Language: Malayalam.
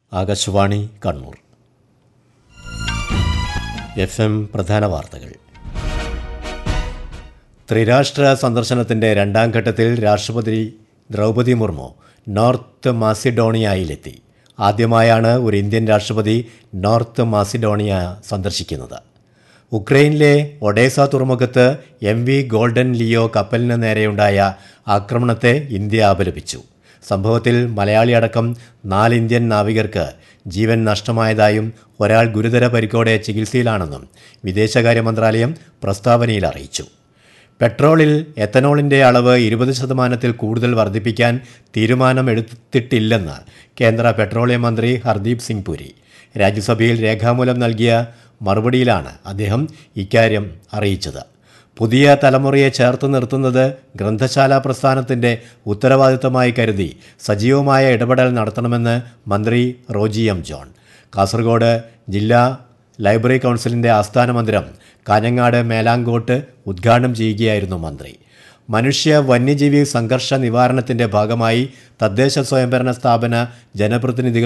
ആകാശവാണി കണ്ണൂർ എഫ് എം പ്രധാന വാർത്തകൾ ത്രിരാഷ്ട്ര സന്ദർശനത്തിന്റെ രണ്ടാം ഘട്ടത്തിൽ രാഷ്ട്രപതി ദ്രൗപദി മുർമു നോർത്ത് മാസിഡോണിയയിലെത്തി ആദ്യമായാണ് ഒരു ഇന്ത്യൻ രാഷ്ട്രപതി നോർത്ത് മാസിഡോണിയ സന്ദർശിക്കുന്നത് ഉക്രൈനിലെ ഒഡേസ തുറമുഖത്ത് എം വി ഗോൾഡൻ ലിയോ കപ്പലിന് നേരെയുണ്ടായ ആക്രമണത്തെ ഇന്ത്യ അപലപിച്ചു സംഭവത്തിൽ മലയാളി അടക്കം നാല് ഇന്ത്യൻ നാവികർക്ക് ജീവൻ നഷ്ടമായതായും ഒരാൾ ഗുരുതര പരിക്കോടെ ചികിത്സയിലാണെന്നും വിദേശകാര്യ മന്ത്രാലയം പ്രസ്താവനയിൽ അറിയിച്ചു പെട്രോളിൽ എത്തനോളിന്റെ അളവ് ഇരുപത് ശതമാനത്തിൽ കൂടുതൽ വർദ്ധിപ്പിക്കാൻ തീരുമാനമെടുത്തിട്ടില്ലെന്ന് കേന്ദ്ര പെട്രോളിയം മന്ത്രി ഹർദീപ് സിംഗ് പുരി രാജ്യസഭയിൽ രേഖാമൂലം നൽകിയ മറുപടിയിലാണ് അദ്ദേഹം ഇക്കാര്യം അറിയിച്ചത് പുതിയ തലമുറയെ ചേർത്ത് നിർത്തുന്നത് ഗ്രന്ഥശാല പ്രസ്ഥാനത്തിന്റെ ഉത്തരവാദിത്തമായി കരുതി സജീവമായ ഇടപെടൽ നടത്തണമെന്ന് മന്ത്രി റോജി എം ജോൺ കാസർഗോഡ് ജില്ലാ ലൈബ്രറി കൗൺസിലിന്റെ ആസ്ഥാന മന്ദിരം കാഞ്ഞങ്ങാട് മേലാങ്കോട്ട് ഉദ്ഘാടനം ചെയ്യുകയായിരുന്നു മന്ത്രി മനുഷ്യ വന്യജീവി സംഘർഷ നിവാരണത്തിന്റെ ഭാഗമായി തദ്ദേശ സ്വയംഭരണ സ്ഥാപന ജനപ്രതിനിധികൾ